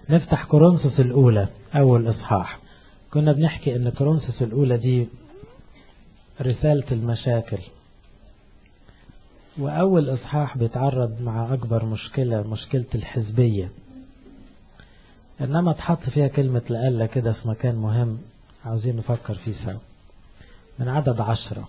نفتح كورنثوس الأولى أول إصحاح كنا بنحكي أن كورنثوس الأولى دي رسالة المشاكل وأول إصحاح بيتعرض مع أكبر مشكلة مشكلة الحزبية إنما تحط فيها كلمة لألا كده في مكان مهم عاوزين نفكر فيه سوا من عدد عشرة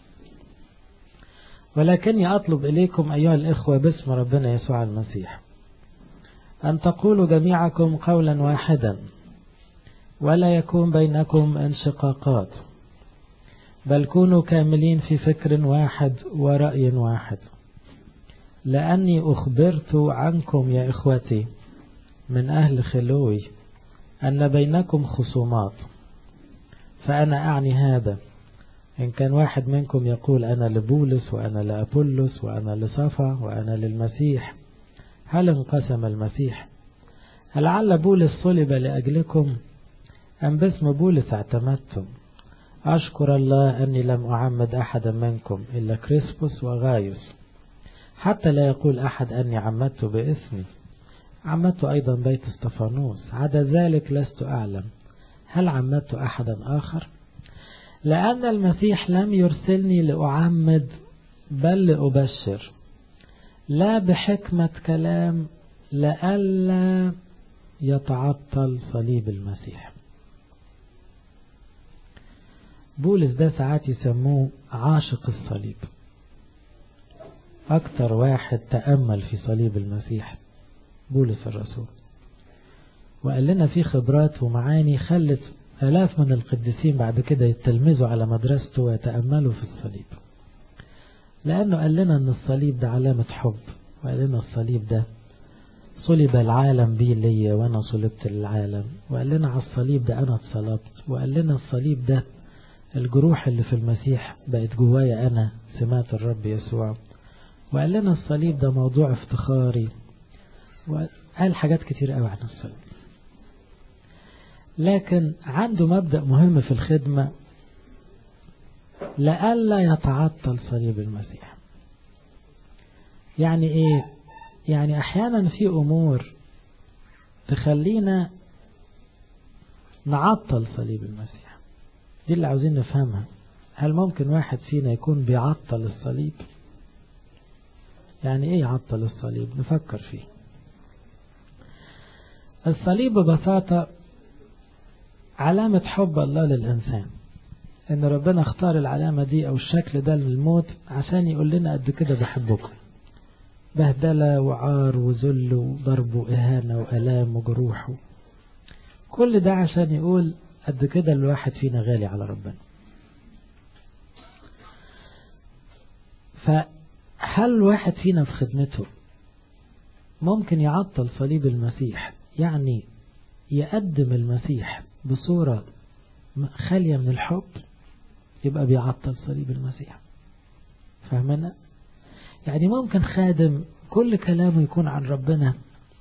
ولكني أطلب إليكم أيها الإخوة باسم ربنا يسوع المسيح أن تقولوا جميعكم قولا واحدا ولا يكون بينكم انشقاقات بل كونوا كاملين في فكر واحد ورأي واحد لأني أخبرت عنكم يا إخوتي من أهل خلوي أن بينكم خصومات فأنا أعني هذا إن كان واحد منكم يقول أنا لبولس وأنا لأبولس وأنا لصفا وأنا للمسيح هل انقسم المسيح لعل بولس صلب لأجلكم أم باسم بولس اعتمدتم أشكر الله أني لم أعمد أحدا منكم إلا كريسبوس وغايوس حتى لا يقول أحد أني عمدت باسمي عمدت أيضا بيت استفانوس عدا ذلك لست أعلم هل عمدت أحدا آخر لأن المسيح لم يرسلني لأعمد بل لأبشر لا بحكمة كلام لئلا يتعطل صليب المسيح بولس ده ساعات يسموه عاشق الصليب أكثر واحد تأمل في صليب المسيح بولس الرسول وقال لنا في خبرات ومعاني خلت آلاف من القديسين بعد كده يتلمذوا على مدرسته ويتأملوا في الصليب لأنه قال لنا أن الصليب ده علامة حب وقال لنا الصليب ده صلب العالم بي ليا وأنا صلبت للعالم وقال لنا على الصليب ده أنا اتصلبت وقال لنا الصليب ده الجروح اللي في المسيح بقت جوايا أنا سمات الرب يسوع وقال لنا الصليب ده موضوع افتخاري وقال حاجات كتير قوي عن الصليب لكن عنده مبدأ مهم في الخدمة لئلا يتعطل صليب المسيح يعني ايه يعني احيانا في امور تخلينا نعطل صليب المسيح دي اللي عاوزين نفهمها هل ممكن واحد فينا يكون بيعطل الصليب يعني ايه يعطل الصليب نفكر فيه الصليب ببساطة علامة حب الله للإنسان إن ربنا اختار العلامة دي أو الشكل ده للموت عشان يقول لنا قد كده بحبكم بهدلة وعار وذل وضرب وإهانة وألام وجروح كل ده عشان يقول قد كده الواحد فينا غالي على ربنا فهل واحد فينا في خدمته ممكن يعطل صليب المسيح يعني يقدم المسيح بصورة خالية من الحب يبقى بيعطل صليب المسيح فاهمنا يعني ممكن خادم كل كلامه يكون عن ربنا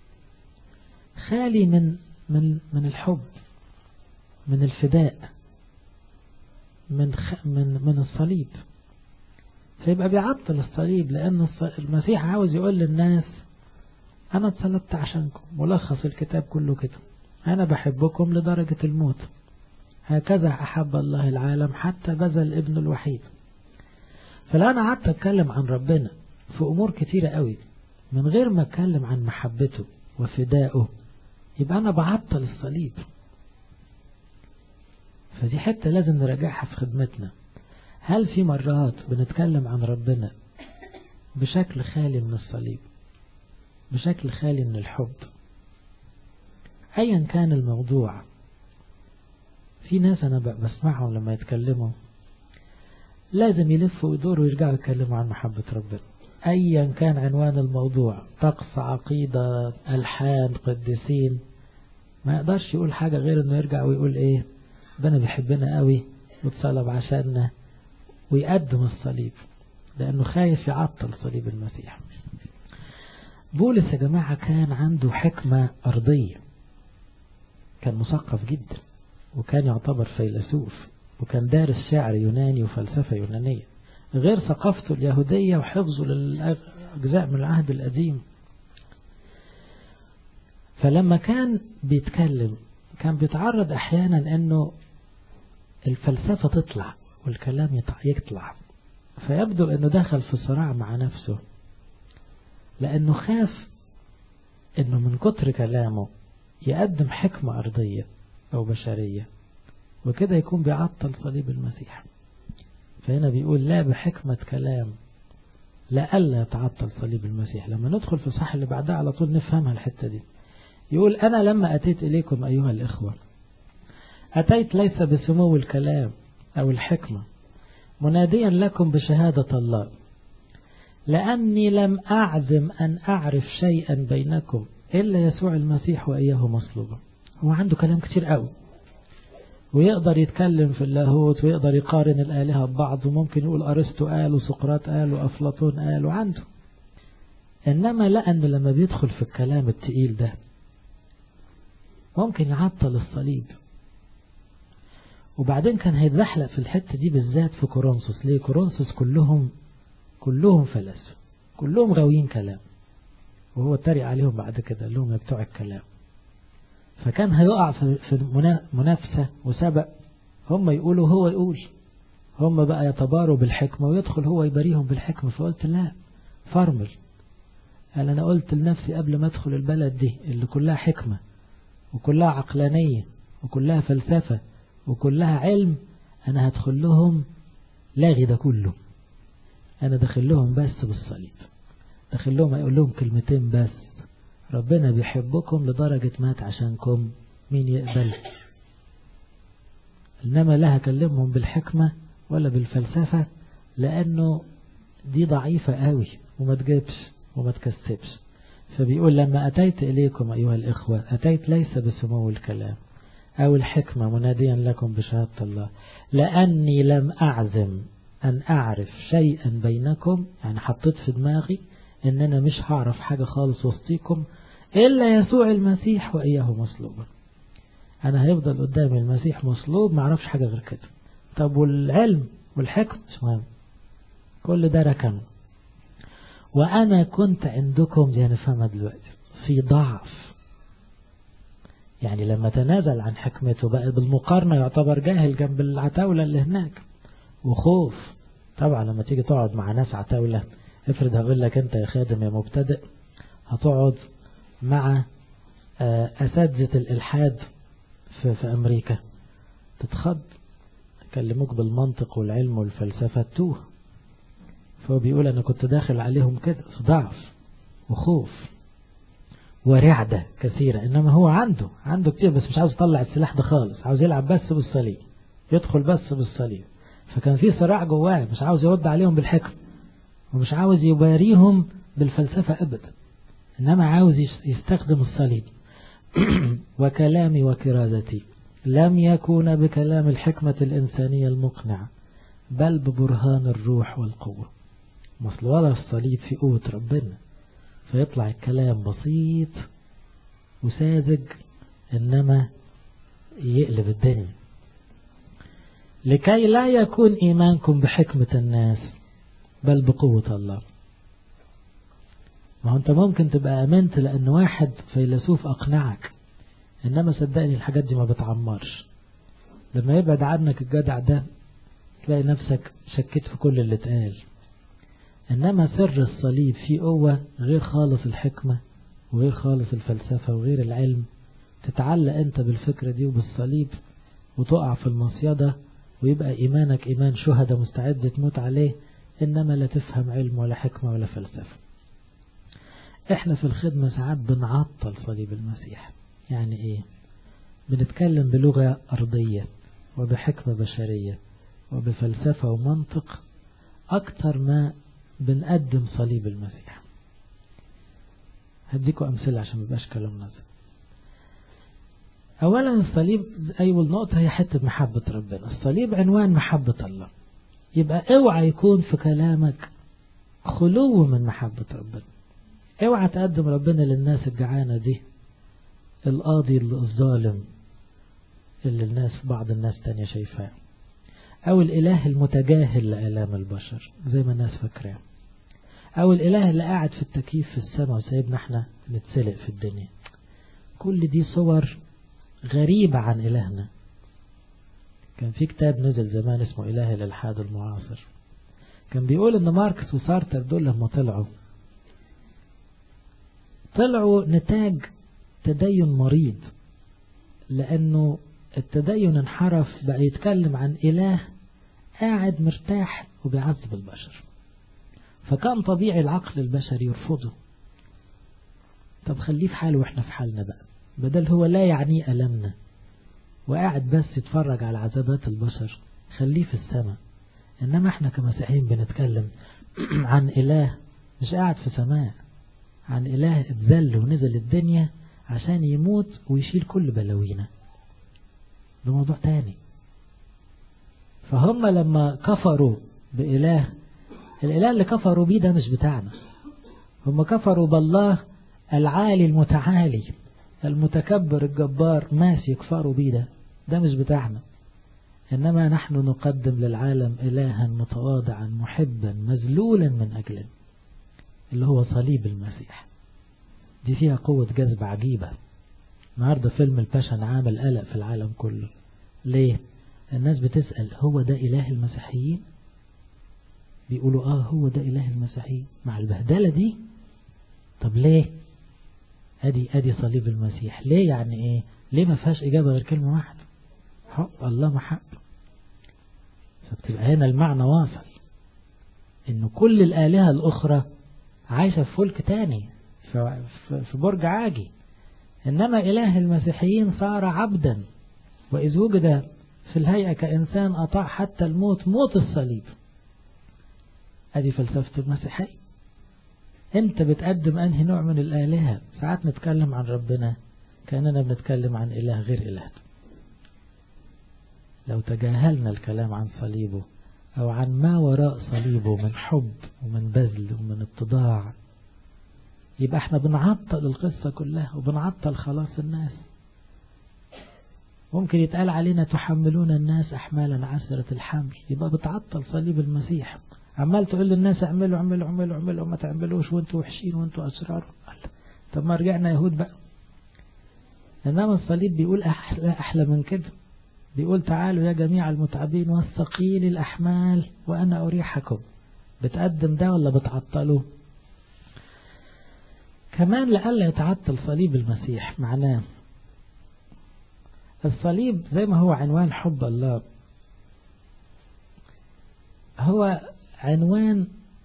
خالي من من من الحب من الفداء من خ من من الصليب فيبقى بيعطل الصليب لأن المسيح عاوز يقول للناس أنا اتصلبت عشانكم ملخص الكتاب كله كده أنا بحبكم لدرجة الموت هكذا أحب الله العالم حتى بذل ابن الوحيد فلو أنا قعدت أتكلم عن ربنا في أمور كتيرة قوي من غير ما أتكلم عن محبته وفدائه يبقى أنا بعطل الصليب فدي حتة لازم نراجعها في خدمتنا هل في مرات بنتكلم عن ربنا بشكل خالي من الصليب بشكل خالي من الحب ايا كان الموضوع في ناس انا بسمعهم لما يتكلموا لازم يلفوا ويدوروا ويرجعوا يتكلموا عن محبة ربنا ايا كان عنوان الموضوع طقس عقيدة الحان قديسين ما يقدرش يقول حاجة غير انه يرجع ويقول ايه ربنا بيحبنا قوي واتصلب عشاننا ويقدم الصليب لانه خايف يعطل صليب المسيح بولس يا جماعة كان عنده حكمة أرضية كان مثقف جدا وكان يعتبر فيلسوف وكان دارس شعر يوناني وفلسفة يونانية غير ثقافته اليهودية وحفظه للأجزاء من العهد القديم فلما كان بيتكلم كان بيتعرض أحيانا أنه الفلسفة تطلع والكلام يطلع فيبدو أنه دخل في صراع مع نفسه لأنه خاف أنه من كتر كلامه يقدم حكمة أرضية أو بشرية وكده يكون بيعطل صليب المسيح فهنا بيقول لا بحكمة كلام لألا يتعطل صليب المسيح لما ندخل في الصح اللي بعدها على طول نفهمها الحتة دي يقول أنا لما أتيت إليكم أيها الإخوة أتيت ليس بسمو الكلام أو الحكمة مناديا لكم بشهادة الله لأني لم أعزم أن أعرف شيئا بينكم إلا يسوع المسيح وإياه مصلوبا هو عنده كلام كتير قوي ويقدر يتكلم في اللاهوت ويقدر يقارن الآلهة ببعض وممكن يقول أرسطو قال وسقراط قال وأفلاطون قال وعنده إنما لأن لما بيدخل في الكلام التقيل ده ممكن يعطل الصليب وبعدين كان هيتزحلق في الحتة دي بالذات في كورنثوس ليه كورنثوس كلهم كلهم فلاسفة كلهم غاويين كلام وهو اتريق عليهم بعد كده قال لهم يا بتوع الكلام فكان هيقع في منافسة وسبق هم يقولوا هو يقول هم بقى يتباروا بالحكمة ويدخل هو يباريهم بالحكمة فقلت لا فرمل قال أنا قلت لنفسي قبل ما أدخل البلد دي اللي كلها حكمة وكلها عقلانية وكلها فلسفة وكلها علم أنا هدخل لهم لاغي ده كله أنا داخل لهم بس بالصليب داخل لهم أقول لهم كلمتين بس ربنا بيحبكم لدرجة مات عشانكم مين يقبل إنما لا هكلمهم بالحكمة ولا بالفلسفة لأنه دي ضعيفة قوي وما تجيبش وما تكسبش فبيقول لما أتيت إليكم أيها الإخوة أتيت ليس بسمو الكلام أو الحكمة مناديا لكم بشهادة الله لأني لم أعزم أن أعرف شيئا بينكم يعني حطيت في دماغي إن أنا مش هعرف حاجة خالص وسطيكم إلا يسوع المسيح وإياه مصلوبا أنا هيفضل قدامي المسيح مصلوب ما أعرفش حاجة غير كده طب والعلم والحكم مش مهم كل ده ركن وأنا كنت عندكم دي هنفهمها دلوقتي في ضعف يعني لما تنازل عن حكمته بقى بالمقارنة يعتبر جاهل جنب العتاولة اللي هناك وخوف طبعا لما تيجي تقعد مع ناس عتاولة افرض هقول لك انت يا خادم يا مبتدئ هتقعد مع أساتذة الإلحاد في, في أمريكا تتخض يكلموك بالمنطق والعلم والفلسفة توه فهو بيقول أنا كنت داخل عليهم كده في ضعف وخوف ورعدة كثيرة إنما هو عنده عنده كتير بس مش عاوز يطلع السلاح ده خالص عاوز يلعب بس بالصليب يدخل بس بالصليب فكان في صراع جواه مش عاوز يرد عليهم بالحكم ومش عاوز يباريهم بالفلسفة أبدا إنما عاوز يستخدم الصليب وكلامي وكرازتي لم يكون بكلام الحكمة الإنسانية المقنعة بل ببرهان الروح والقوة مصل ولا الصليب في قوة ربنا فيطلع الكلام بسيط وساذج إنما يقلب الدنيا لكي لا يكون إيمانكم بحكمة الناس بل بقوة الله ما هو أنت ممكن تبقى أمنت لأن واحد فيلسوف أقنعك إنما صدقني الحاجات دي ما بتعمرش لما يبعد عنك الجدع ده تلاقي نفسك شكيت في كل اللي اتقال إنما سر الصليب فيه قوة غير خالص الحكمة وغير خالص الفلسفة وغير العلم تتعلق أنت بالفكرة دي وبالصليب وتقع في المصيدة ويبقى إيمانك إيمان شهدة مستعد تموت عليه إنما لا تفهم علم ولا حكمة ولا فلسفة إحنا في الخدمة ساعات بنعطل صليب المسيح يعني إيه بنتكلم بلغة أرضية وبحكمة بشرية وبفلسفة ومنطق أكتر ما بنقدم صليب المسيح هديكم أمثلة عشان مبقاش كلام نظر أولا الصليب أول نقطة هي حتة محبة ربنا الصليب عنوان محبة الله يبقى اوعى يكون في كلامك خلو من محبة ربنا اوعى تقدم ربنا للناس الجعانة دي القاضي الظالم اللي الناس بعض الناس تانية شايفاه أو الإله المتجاهل لآلام البشر زي ما الناس فاكراه أو الإله اللي قاعد في التكييف في السماء وسايبنا احنا نتسلق في الدنيا كل دي صور غريبة عن إلهنا كان في كتاب نزل زمان اسمه إله الإلحاد المعاصر كان بيقول ان ماركس وسارتر دول لما طلعوا طلعوا نتاج تدين مريض لأنه التدين انحرف بقى يتكلم عن إله قاعد مرتاح وبيعذب البشر فكان طبيعي العقل البشري يرفضه طب خليه في حاله واحنا في حالنا بقى بدل هو لا يعنيه ألمنا وقاعد بس يتفرج على عذابات البشر خليه في السماء إنما احنا كمسيحيين بنتكلم عن إله مش قاعد في سماء عن إله اتذل ونزل الدنيا عشان يموت ويشيل كل بلاوينا ده موضوع تاني فهم لما كفروا بإله الإله اللي كفروا بيه ده مش بتاعنا هم كفروا بالله العالي المتعالي المتكبر الجبار ماس يكفروا بيه ده ده مش بتاعنا إنما نحن نقدم للعالم إلها متواضعا محبا مذلولا من أجلنا اللي هو صليب المسيح دي فيها قوة جذب عجيبة النهاردة فيلم الباشن عامل قلق في العالم كله ليه الناس بتسأل هو ده إله المسيحيين بيقولوا آه هو ده إله المسيحيين مع البهدلة دي طب ليه أدي أدي صليب المسيح ليه يعني إيه ليه ما فيهاش إجابة غير كلمة واحدة حق الله محب فبتبقى هنا المعنى واصل إنه كل الآلهة الأخرى عايشة في فلك تاني في برج عاجي إنما إله المسيحيين صار عبدا وإذ وجد في الهيئة كإنسان أطاع حتى الموت موت الصليب هذه فلسفة المسيحية أنت بتقدم أنهي نوع من الآلهة ساعات نتكلم عن ربنا كأننا بنتكلم عن إله غير إله لو تجاهلنا الكلام عن صليبه أو عن ما وراء صليبه من حب ومن بذل ومن اتضاع يبقى احنا بنعطل القصة كلها وبنعطل خلاص الناس ممكن يتقال علينا تحملون الناس أحمالا عسرة الحمل يبقى بتعطل صليب المسيح عمال تقول للناس اعملوا اعملوا اعملوا اعملوا ما تعملوش وانتوا وحشين وانتوا أسرار طب ما رجعنا يهود بقى إنما الصليب بيقول أحلى, أحلى من كده بيقول تعالوا يا جميع المتعبين والثقيل الأحمال وأنا أريحكم بتقدم ده ولا بتعطله كمان لألا يتعطل صليب المسيح معناه الصليب زي ما هو عنوان حب الله هو عنوان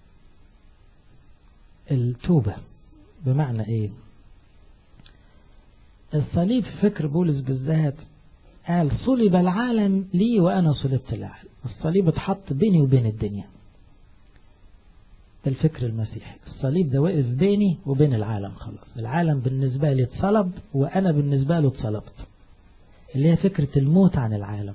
التوبة بمعنى ايه الصليب في فكر بولس بالذات قال صلب العالم لي وأنا صلبت العالم الصليب اتحط بيني وبين الدنيا ده الفكر المسيحي الصليب ده وقف بيني وبين العالم خلاص العالم بالنسبة لي اتصلب وأنا بالنسبة له اتصلبت اللي هي فكرة الموت عن العالم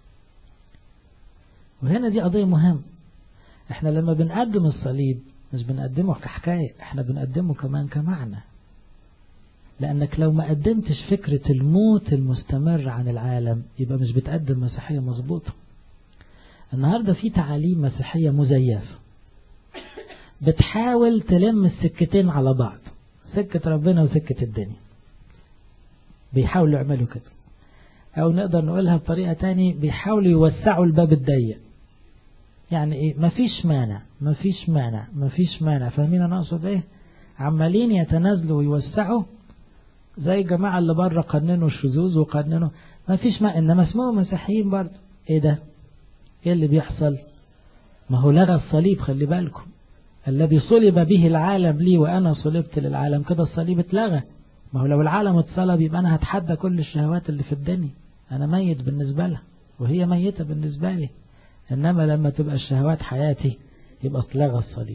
وهنا دي قضية مهمة احنا لما بنقدم الصليب مش بنقدمه كحكاية احنا بنقدمه كمان كمعنى لأنك لو ما قدمتش فكرة الموت المستمر عن العالم يبقى مش بتقدم مسيحية مظبوطة النهاردة في تعاليم مسيحية مزيفة بتحاول تلم السكتين على بعض سكة ربنا وسكة الدنيا بيحاولوا يعملوا كده أو نقدر نقولها بطريقة تاني بيحاولوا يوسعوا الباب الضيق يعني ايه مفيش مانع مفيش مانع مفيش مانع فاهمين انا اقصد ايه عمالين يتنازلوا ويوسعوا زي الجماعة اللي بره قننوا الشذوذ وقننوا مفيش ما انما اسمهم مسيحيين برضه ايه ده ايه اللي بيحصل ما هو لغى الصليب خلي بالكم الذي صلب به العالم لي وانا صلبت للعالم كده الصليب اتلغى ما هو لو العالم اتصلب يبقى انا هتحدى كل الشهوات اللي في الدنيا انا ميت بالنسبة لها وهي ميتة بالنسبة لي إنما لما تبقى الشهوات حياتي يبقى اتلغى الصليب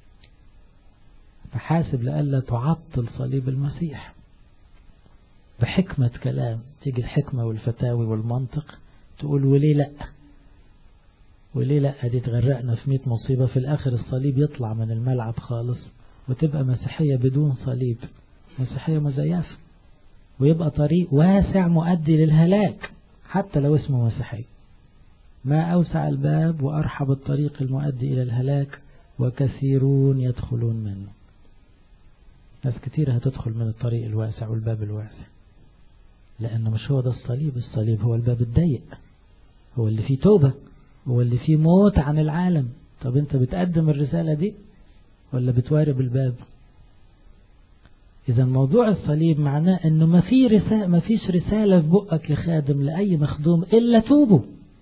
فحاسب لألا تعطل صليب المسيح بحكمة كلام تيجي الحكمة والفتاوي والمنطق تقول وليه لأ وليه لأ دي تغرقنا في مئة مصيبة في الآخر الصليب يطلع من الملعب خالص وتبقى مسيحية بدون صليب مسيحية مزيفة ويبقى طريق واسع مؤدي للهلاك حتى لو اسمه مسيحي ما أوسع الباب وأرحب الطريق المؤدي إلى الهلاك وكثيرون يدخلون منه ناس كتير هتدخل من الطريق الواسع والباب الواسع لأنه مش هو ده الصليب الصليب هو الباب الضيق هو اللي فيه توبة هو اللي فيه موت عن العالم طب انت بتقدم الرسالة دي ولا بتوارب الباب إذا موضوع الصليب معناه أنه ما في رسالة ما فيش رسالة في بقك يا خادم لأي مخدوم إلا توبوا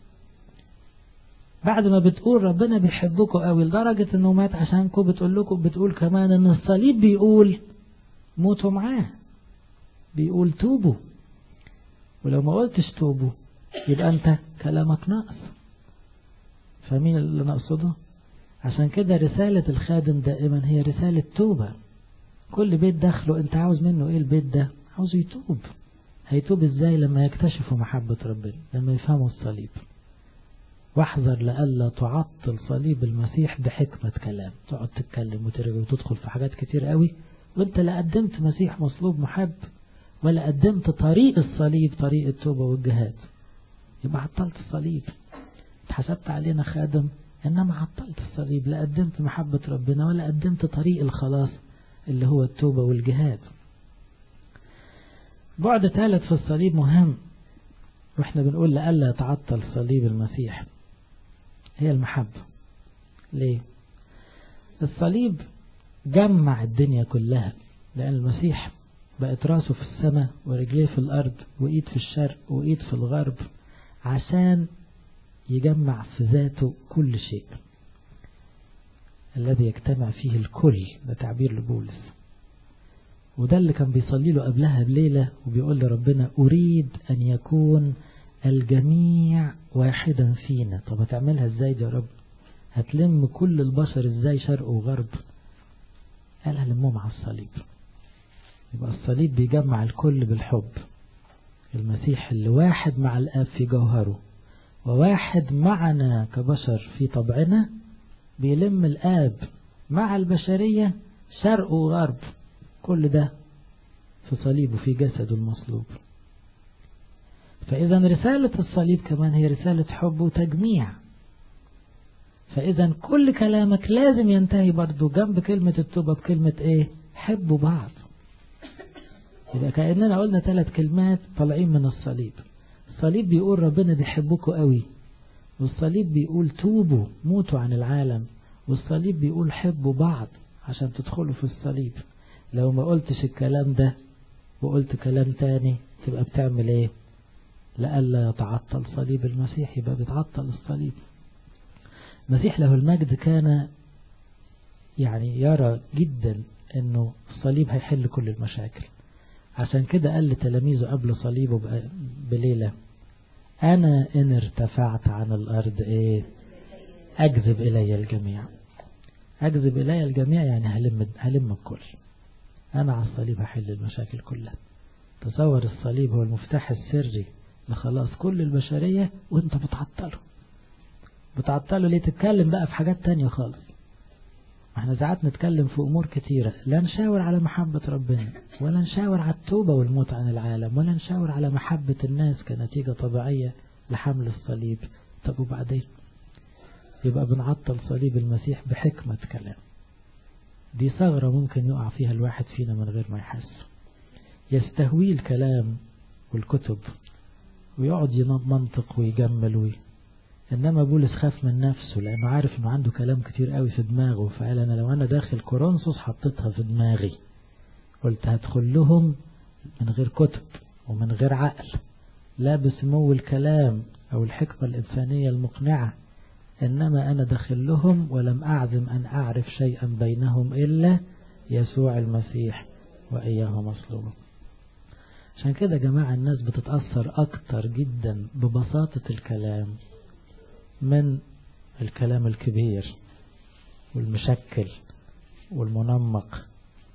بعد ما بتقول ربنا بيحبكم قوي لدرجة أنه مات عشانكم بتقول لكم بتقول كمان أن الصليب بيقول موتوا معاه بيقول توبوا ولو ما قلتش توبوا يبقى أنت كلامك ناقص فاهمين اللي نقصده عشان كده رسالة الخادم دائما هي رسالة توبة كل بيت دخله انت عاوز منه ايه البيت ده عاوز يتوب هيتوب ازاي لما يكتشفوا محبة ربنا لما يفهموا الصليب واحذر لألا تعطل صليب المسيح بحكمة كلام تقعد تتكلم وترجع وتدخل في حاجات كتير قوي وانت لا قدمت مسيح مصلوب محب ولا قدمت طريق الصليب طريق التوبة والجهاد يبقى عطلت الصليب اتحسبت علينا خادم انما عطلت الصليب لا قدمت محبة ربنا ولا قدمت طريق الخلاص اللي هو التوبة والجهاد بعد ثالث في الصليب مهم واحنا بنقول لألا يتعطل صليب المسيح هي المحبة ليه الصليب جمع الدنيا كلها لأن المسيح بقت راسه في السماء ورجليه في الأرض وإيد في الشرق وإيد في الغرب عشان يجمع في ذاته كل شيء الذي يجتمع فيه الكل ده تعبير لبولس وده اللي كان بيصلي له قبلها بليلة وبيقول لربنا أريد أن يكون الجميع واحدا فينا طب هتعملها ازاي يا رب هتلم كل البشر ازاي شرق وغرب قال هلمهم على الصليب يبقى الصليب بيجمع الكل بالحب المسيح اللي واحد مع الآب في جوهره وواحد معنا كبشر في طبعنا بيلم الآب مع البشرية شرق وغرب كل ده في صليبه في جسده المصلوب فإذا رسالة الصليب كمان هي رسالة حب وتجميع فإذا كل كلامك لازم ينتهي برضو جنب كلمة التوبة بكلمة إيه حبوا بعض يبقى كأننا قلنا ثلاث كلمات طالعين من الصليب الصليب بيقول ربنا بيحبكوا قوي والصليب بيقول توبوا موتوا عن العالم والصليب بيقول حبوا بعض عشان تدخلوا في الصليب لو ما قلتش الكلام ده وقلت كلام تاني تبقى بتعمل ايه لألا يتعطل صليب المسيح يبقى بيتعطل الصليب المسيح له المجد كان يعني يرى جدا انه الصليب هيحل كل المشاكل عشان كده قال لتلاميذه قبل صليبه بليلة أنا إن ارتفعت عن الأرض إيه أجذب إلي الجميع أجذب إلي الجميع يعني هلم, هلم الكل أنا على الصليب هحل المشاكل كلها تصور الصليب هو المفتاح السري لخلاص كل البشرية وانت بتعطله بتعطله ليه تتكلم بقى في حاجات تانية خالص احنا ساعات نتكلم في امور كتيرة لا نشاور على محبة ربنا ولا نشاور على التوبة والموت عن العالم ولا نشاور على محبة الناس كنتيجة طبيعية لحمل الصليب طب وبعدين يبقى بنعطل صليب المسيح بحكمة كلام دي ثغرة ممكن يقع فيها الواحد فينا من غير ما يحس يستهوي الكلام والكتب ويقعد يمنطق ويجمل وي إنما بولس خاف من نفسه لأنه عارف إنه عنده كلام كتير قوي في دماغه فقال أنا لو أنا داخل كورنثوس حطيتها في دماغي قلت هدخل لهم من غير كتب ومن غير عقل لا بسمو الكلام أو الحكمة الإنسانية المقنعة إنما أنا داخل لهم ولم أعزم أن أعرف شيئا بينهم إلا يسوع المسيح وإياه مصلوبه عشان كده جماعة الناس بتتأثر أكتر جدا ببساطة الكلام من الكلام الكبير والمشكل والمنمق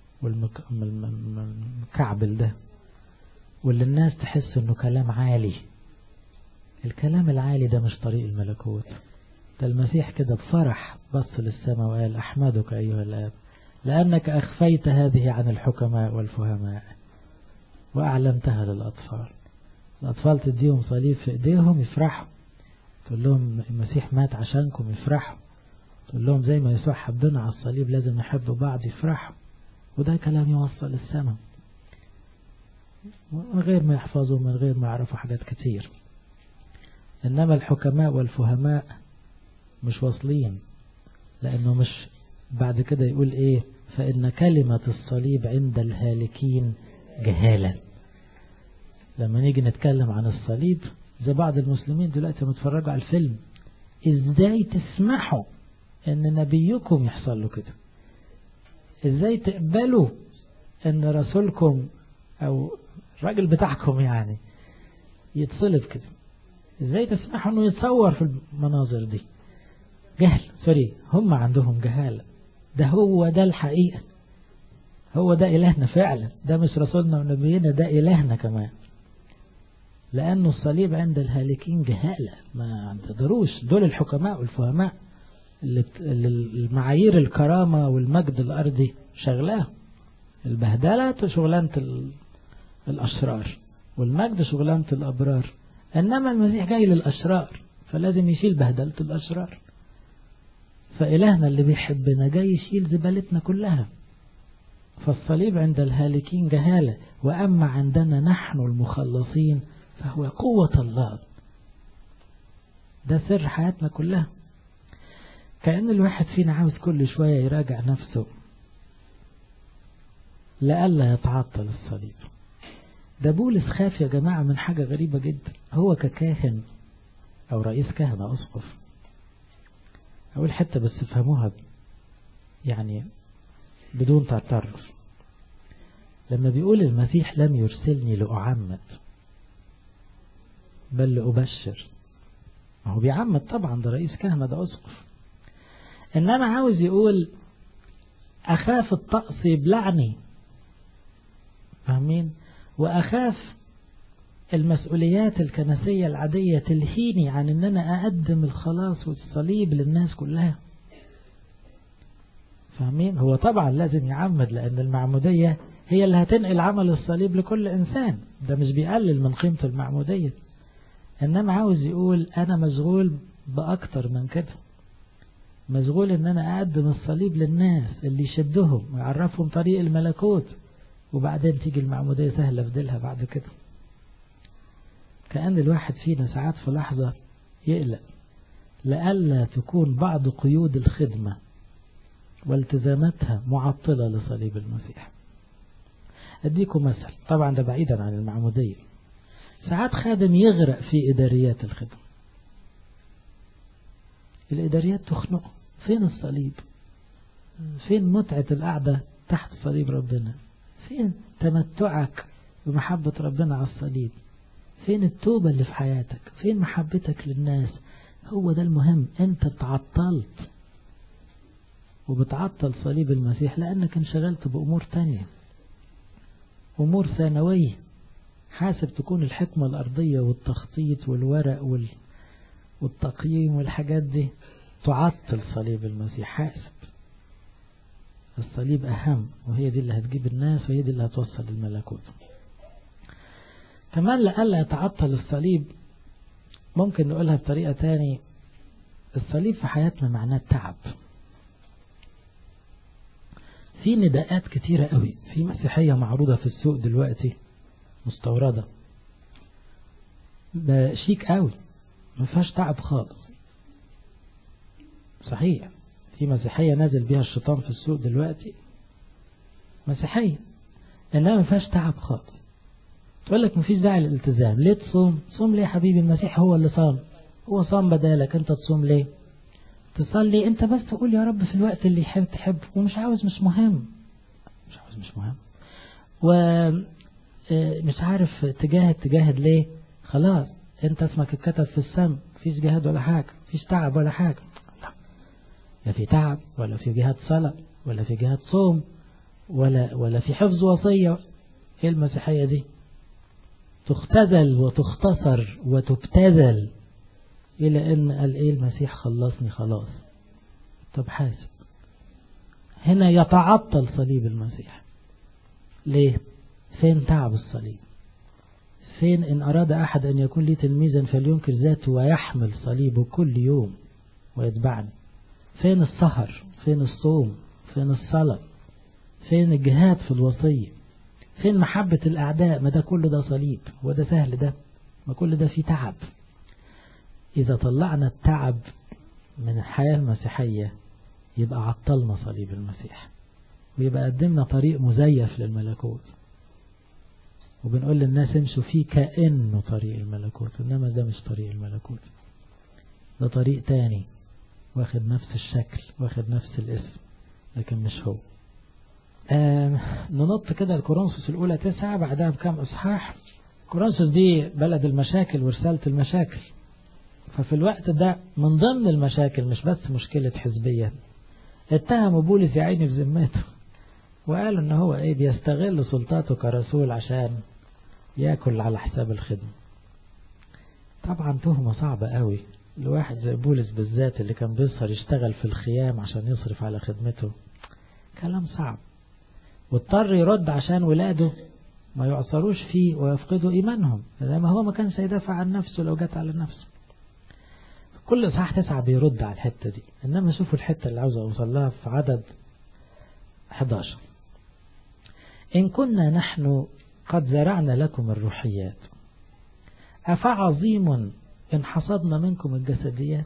والمكعبل ده واللي الناس تحس انه كلام عالي الكلام العالي ده مش طريق الملكوت ده المسيح كده بفرح بص للسماء وقال أحمدك أيها الآب لأنك أخفيت هذه عن الحكماء والفهماء وأعلمتها للأطفال الأطفال تديهم صليب في إيديهم يفرحوا تقول لهم المسيح مات عشانكم يفرحوا تقول لهم زي ما يسوع حبنا على الصليب لازم نحب بعض يفرحوا وده كلام يوصل السماء من غير ما يحفظوا من غير ما يعرفوا حاجات كتير إنما الحكماء والفهماء مش واصلين لأنه مش بعد كده يقول إيه فإن كلمة الصليب عند الهالكين جهالة لما نيجي نتكلم عن الصليب زي بعض المسلمين دلوقتي متفرجوا على الفيلم ازاي تسمحوا ان نبيكم يحصل له كده ازاي تقبلوا ان رسولكم او الراجل بتاعكم يعني يتصلب كده ازاي تسمحوا انه يتصور في المناظر دي جهل سوري هم عندهم جهالة ده هو ده الحقيقة هو ده إلهنا فعلا ده مش رسولنا ونبينا ده إلهنا كمان لأنه الصليب عند الهالكين جهالة ما تقدروش دول الحكماء والفهماء اللي المعايير الكرامة والمجد الأرضي شغلاه البهدلة شغلانة الأشرار والمجد شغلانة الأبرار إنما المسيح جاي للأشرار فلازم يشيل بهدلة الأشرار فإلهنا اللي بيحبنا جاي يشيل زبالتنا كلها فالصليب عند الهالكين جهالة وأما عندنا نحن المخلصين فهو قوة الله ده سر حياتنا كلها كأن الواحد فينا عاوز كل شوية يراجع نفسه لألا يتعطل الصليب ده بولس خاف يا جماعة من حاجة غريبة جدا هو ككاهن أو رئيس كهنة أسقف أول حتة بس فهموها يعني بدون تطرف لما بيقول المسيح لم يرسلني لأعمد بل لأبشر ما هو بيعمد طبعا ده رئيس كهنة ده أسقف إنما عاوز يقول أخاف الطقس يبلعني فاهمين وأخاف المسؤوليات الكنسية العادية تلهيني عن ان انا اقدم الخلاص والصليب للناس كلها فاهمين هو طبعا لازم يعمد لان المعمودية هي اللي هتنقل عمل الصليب لكل انسان ده مش بيقلل من قيمة المعمودية انما عاوز يقول انا مشغول باكتر من كده مشغول ان انا اقدم الصليب للناس اللي يشدهم ويعرفهم طريق الملكوت وبعدين تيجي المعمودية سهلة في ديلها بعد كده كأن الواحد فينا ساعات في لحظة يقلق لألا تكون بعض قيود الخدمة والتزاماتها معطلة لصليب المسيح أديكم مثل طبعا ده بعيدا عن المعمودية ساعات خادم يغرق في إداريات الخدمة الإداريات تخنقه فين الصليب فين متعة القعدة تحت صليب ربنا فين تمتعك بمحبة ربنا على الصليب فين التوبة اللي في حياتك فين محبتك للناس هو ده المهم انت تعطلت وبتعطل صليب المسيح لانك انشغلت بامور تانية امور ثانوية حاسب تكون الحكمة الارضية والتخطيط والورق وال... والتقييم والحاجات دي تعطل صليب المسيح حاسب الصليب اهم وهي دي اللي هتجيب الناس وهي دي اللي هتوصل الملكوت كمان لألا يتعطل الصليب ممكن نقولها بطريقة تاني الصليب في حياتنا معناه تعب في نداءات كتيرة قوي في مسيحية معروضة في السوق دلوقتي مستوردة شيك قوي ما فيهاش تعب خالص صحيح في مسيحية نازل بيها الشيطان في السوق دلوقتي مسيحية انها ما فيهاش تعب خالص تقول لك مفيش داعي للالتزام ليه تصوم صوم ليه يا حبيبي المسيح هو اللي صام هو صام بدالك انت تصوم ليه تصلي انت بس تقول يا رب في الوقت اللي يحب تحب ومش عاوز مش مهم مش عاوز مش مهم ومش عارف تجاهد تجاهد ليه خلاص انت اسمك اتكتب في السم مفيش جهاد ولا حاجة مفيش تعب ولا حاجة لا لا في تعب ولا في جهاد صلاة ولا في جهاد صوم ولا ولا في حفظ وصية ايه المسيحية دي تختزل وتختصر وتبتذل إلى أن قال إيه المسيح خلصني خلاص طب حاسب هنا يتعطل صليب المسيح ليه فين تعب الصليب فين إن أراد أحد أن يكون لي تلميذا فلينكر ذاته ويحمل صليبه كل يوم ويتبعني فين السهر فين الصوم فين الصلاة فين الجهاد في الوصية فين محبة الأعداء ما ده كله ده صليب وده سهل ده ما كل ده فيه تعب إذا طلعنا التعب من الحياة المسيحية يبقى عطلنا صليب المسيح ويبقى قدمنا طريق مزيف للملكوت وبنقول للناس امشوا فيه كأنه طريق الملكوت إنما ده مش طريق الملكوت ده طريق تاني واخد نفس الشكل واخد نفس الاسم لكن مش هو آه ننط كده الكورنثوس الأولى تسعة بعدها بكام إصحاح كورنثوس دي بلد المشاكل ورسالة المشاكل ففي الوقت ده من ضمن المشاكل مش بس مشكلة حزبية اتهموا بولس يا عيني في ذمته وقالوا ان هو ايه بيستغل سلطاته كرسول عشان ياكل على حساب الخدمة طبعا تهمة صعبة قوي لواحد زي بولس بالذات اللي كان بيسهر يشتغل في الخيام عشان يصرف على خدمته كلام صعب واضطر يرد عشان ولاده ما يعصروش فيه ويفقدوا إيمانهم لما هو ما كانش يدافع عن نفسه لو جت على نفسه كل إصحاح تسعة بيرد على الحتة دي إنما شوفوا الحتة اللي عاوز أوصل لها في عدد 11 إن كنا نحن قد زرعنا لكم الروحيات أفعظيم إن حصدنا منكم الجسديات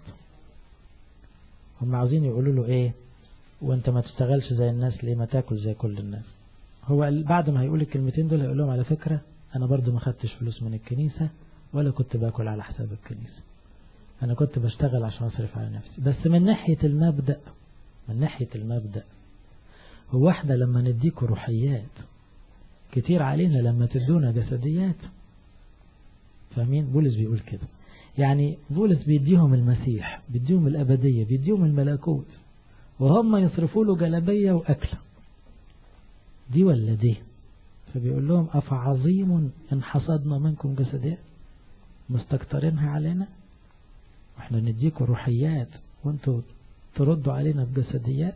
هم عاوزين يقولوا له إيه وانت ما تشتغلش زي الناس ليه ما تاكل زي كل الناس هو بعد ما هيقول الكلمتين دول هيقول لهم على فكرة أنا برضو ما خدتش فلوس من الكنيسة ولا كنت باكل على حساب الكنيسة أنا كنت بشتغل عشان أصرف على نفسي بس من ناحية المبدأ من ناحية المبدأ هو احنا لما نديكوا روحيات كتير علينا لما تدونا جسديات فاهمين بولس بيقول كده يعني بولس بيديهم المسيح بيديهم الأبدية بيديهم الملكوت وهم يصرفوا له جلبية وأكلة دي ولا دي فبيقول لهم أفعظيم إن حصدنا منكم جسديات مستكترينها علينا واحنا نديكم روحيات وانتوا تردوا علينا بجسديات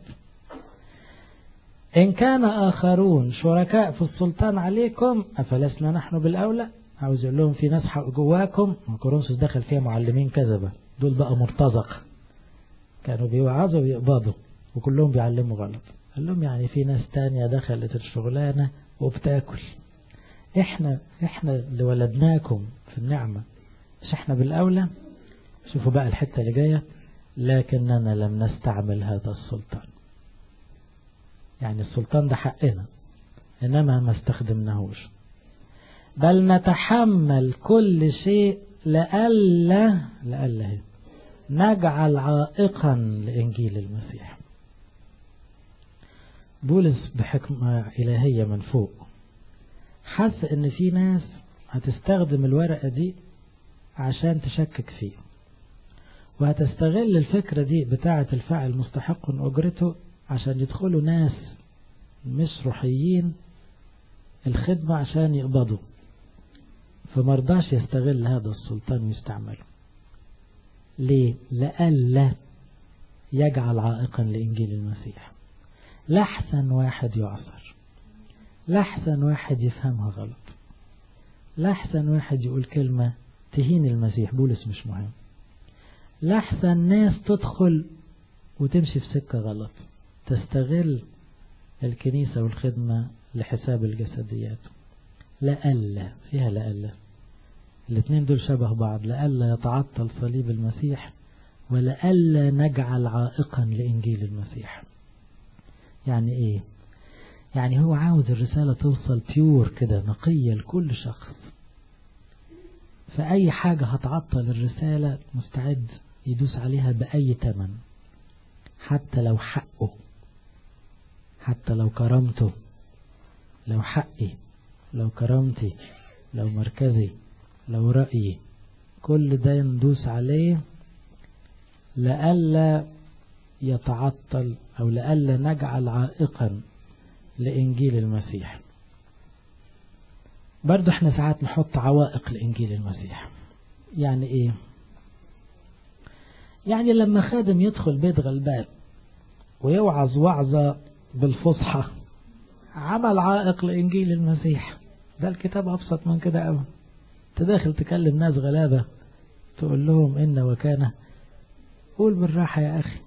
إن كان آخرون شركاء في السلطان عليكم أفلسنا نحن بالأولى عاوز يقول لهم في ناس جواكم كورنثوس دخل فيها معلمين كذبة دول بقى مرتزق كانوا بيوعظوا ويقبضوا وكلهم بيعلموا غلط قال لهم يعني في ناس تانية دخلت الشغلانة وبتاكل احنا احنا اللي ولدناكم في النعمة مش احنا بالأولى شوفوا بقى الحتة اللي جاية لكننا لم نستعمل هذا السلطان يعني السلطان ده حقنا إنما ما استخدمناهوش بل نتحمل كل شيء لألا لألا نجعل عائقا لإنجيل المسيح بولس بحكمة إلهية من فوق حس إن في ناس هتستخدم الورقة دي عشان تشكك فيه وهتستغل الفكرة دي بتاعة الفاعل مستحق أجرته عشان يدخلوا ناس مش روحيين الخدمة عشان يقبضوا فمرضاش يستغل هذا السلطان ويستعمله ليه؟ لألا يجعل عائقا لإنجيل المسيح لحسن واحد يعصر لحسن واحد يفهمها غلط لحسن واحد يقول كلمة تهين المسيح بولس مش مهم لحسن ناس تدخل وتمشي في سكة غلط تستغل الكنيسة والخدمة لحساب الجسديات لألا فيها لألا الاثنين دول شبه بعض لألا يتعطل صليب المسيح ولألا نجعل عائقا لإنجيل المسيح يعني ايه يعني هو عاوز الرسالة توصل بيور كده نقية لكل شخص فأي حاجة هتعطل الرسالة مستعد يدوس عليها بأي تمن حتى لو حقه حتى لو كرامته لو حقي لو كرامتي لو مركزي لو رأيي كل ده ندوس عليه لألا يتعطل أو لألا نجعل عائقا لإنجيل المسيح برضو احنا ساعات نحط عوائق لإنجيل المسيح يعني ايه يعني لما خادم يدخل بيت غلبان ويوعظ وعظة بالفصحى عمل عائق لإنجيل المسيح ده الكتاب أبسط من كده أوي تداخل تكلم ناس غلابة تقول لهم إن وكان قول بالراحة يا أخي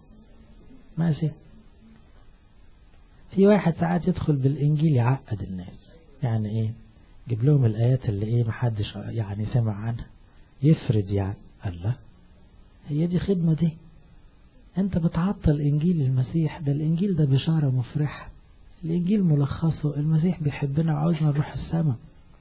ماشي في واحد ساعات يدخل بالإنجيل يعقد الناس يعني ايه جيب لهم الآيات اللي ايه محدش يعني سمع عنها يفرد يعني الله هي دي خدمة دي انت بتعطل انجيل المسيح ده الانجيل ده بشارة مفرحة الانجيل ملخصه المسيح بيحبنا وعاوزنا نروح السماء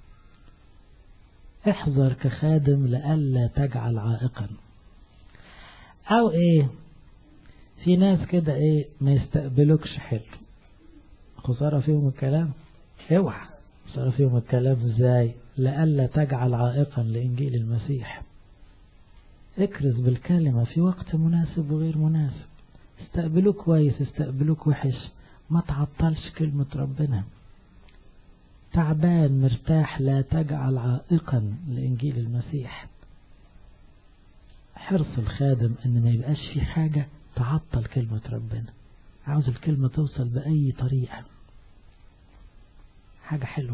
احذر كخادم لألا تجعل عائقا او ايه في ناس كده ايه ما يستقبلوكش حلو خسارة فيهم الكلام اوعى خسارة فيهم الكلام ازاي لألا تجعل عائقا لإنجيل المسيح اكرز بالكلمة في وقت مناسب وغير مناسب استقبلوك كويس استقبلوك وحش ما تعطلش كلمة ربنا تعبان مرتاح لا تجعل عائقا لإنجيل المسيح حرص الخادم ان ما يبقاش في حاجة تعطل كلمة ربنا عاوز الكلمة توصل بأي طريقة حاجة حلوة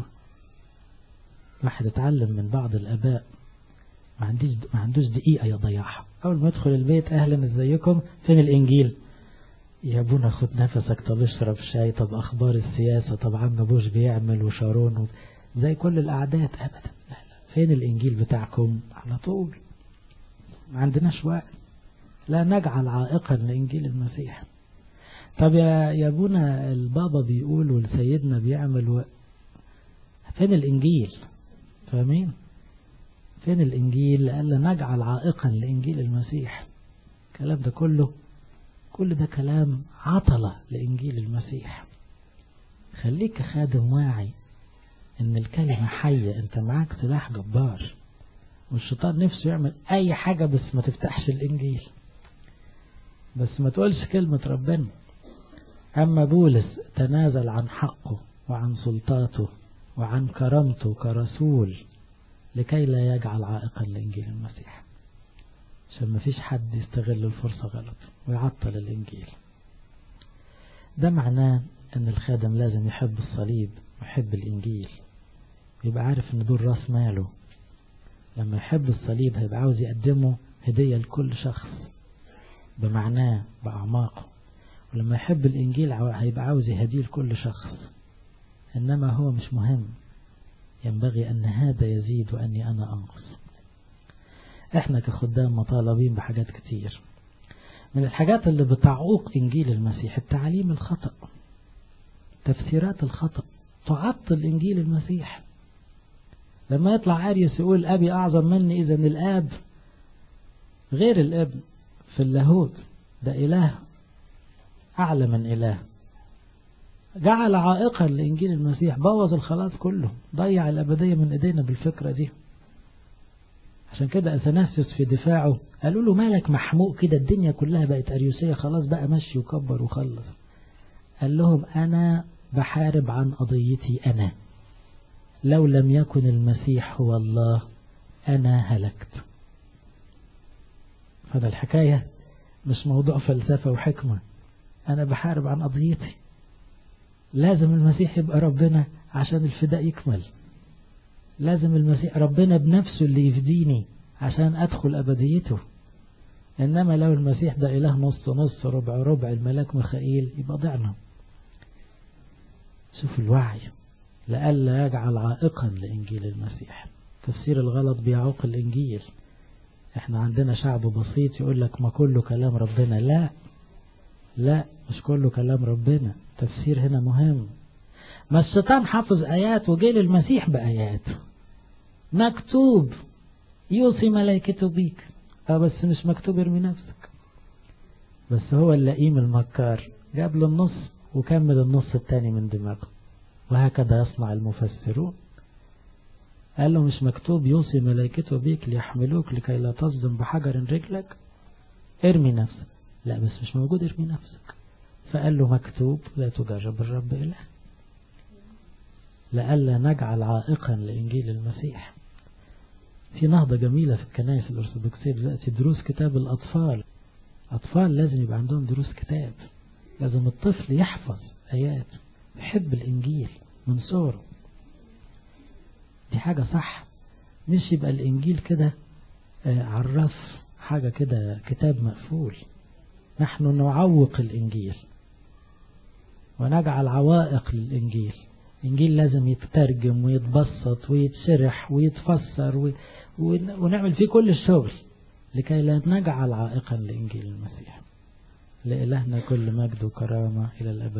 واحد اتعلم من بعض الآباء ما عندوش ما عندوش دقيقة يضيعها أول ما يدخل البيت أهلا ازيكم فين الإنجيل يا ابونا خد نفسك طب اشرب شاي طب أخبار السياسة طب عم بوش بيعمل وشارون و... زي كل الأعداد أبدا لا لا فين الإنجيل بتاعكم على طول ما عندناش وقت لا نجعل عائقا لإنجيل المسيح طب يا يا ابونا البابا بيقول والسيدنا بيعمل و... فين الإنجيل فاهمين فين الإنجيل لألا نجعل عائقا لإنجيل المسيح الكلام ده كله كل ده كلام عطلة لإنجيل المسيح خليك خادم واعي إن الكلمة حية أنت معاك سلاح جبار والشيطان نفسه يعمل أي حاجة بس ما تفتحش الإنجيل بس ما تقولش كلمة ربنا أما بولس تنازل عن حقه وعن سلطاته وعن كرامته كرسول لكي لا يجعل عائقا لإنجيل المسيح عشان ما فيش حد يستغل الفرصة غلط ويعطل الإنجيل ده معناه أن الخادم لازم يحب الصليب ويحب الإنجيل يبقى عارف أن دول راس ماله لما يحب الصليب هيبقى عاوز يقدمه هدية لكل شخص بمعناه بأعماقه ولما يحب الإنجيل هيبقى عاوز يهديه لكل شخص إنما هو مش مهم ينبغي أن هذا يزيد وأني أنا أنقص احنا كخدام مطالبين بحاجات كتير من الحاجات اللي بتعوق إنجيل المسيح التعليم الخطأ تفسيرات الخطأ تعطل إنجيل المسيح لما يطلع أريس يقول أبي أعظم مني إذا الآب غير الابن في اللاهوت ده إله أعلى من إله جعل عائقا لإنجيل المسيح بوظ الخلاص كله ضيع الأبدية من إيدينا بالفكرة دي عشان كده أثناسيوس في دفاعه قالوا له مالك محموق كده الدنيا كلها بقت أريوسية خلاص بقى مشي وكبر وخلص قال لهم أنا بحارب عن قضيتي أنا لو لم يكن المسيح هو الله أنا هلكت فده الحكاية مش موضوع فلسفة وحكمة أنا بحارب عن قضيتي لازم المسيح يبقى ربنا عشان الفداء يكمل لازم المسيح ربنا بنفسه اللي يفديني عشان أدخل أبديته إنما لو المسيح ده إله نص نص ربع ربع الملاك مخائيل يبقى ضعنا شوف الوعي لألا يجعل عائقا لإنجيل المسيح تفسير الغلط بيعوق الإنجيل احنا عندنا شعب بسيط يقول لك ما كله كلام ربنا لا لا مش كله كلام ربنا تفسير هنا مهم ما الشيطان حافظ آيات وجه للمسيح بآيات مكتوب يوصي ملائكته بيك اه بس مش مكتوب ارمي نفسك بس هو اللئيم المكار جاب له النص وكمل النص التاني من دماغه وهكذا يصنع المفسرون قال له مش مكتوب يوصي ملائكته بيك ليحملوك لكي لا تصدم بحجر رجلك ارمي نفسك لا بس مش موجود ارمي نفسك فقال له مكتوب لا تجرب الرب إله لألا نجعل عائقا لإنجيل المسيح في نهضة جميلة في الكنائس الأرثوذكسية دلوقتي دروس كتاب الأطفال أطفال لازم يبقى عندهم دروس كتاب لازم الطفل يحفظ آيات يحب الإنجيل من صغره دي حاجة صح مش يبقى الإنجيل كده عرف حاجة كده كتاب مقفول نحن نعوق الإنجيل ونجعل عوائق للإنجيل إنجيل لازم يترجم ويتبسط ويتشرح ويتفسر و... ونعمل فيه كل الشغل لكي لا نجعل عائقا لإنجيل المسيح لإلهنا كل مجد وكرامة إلى الأبد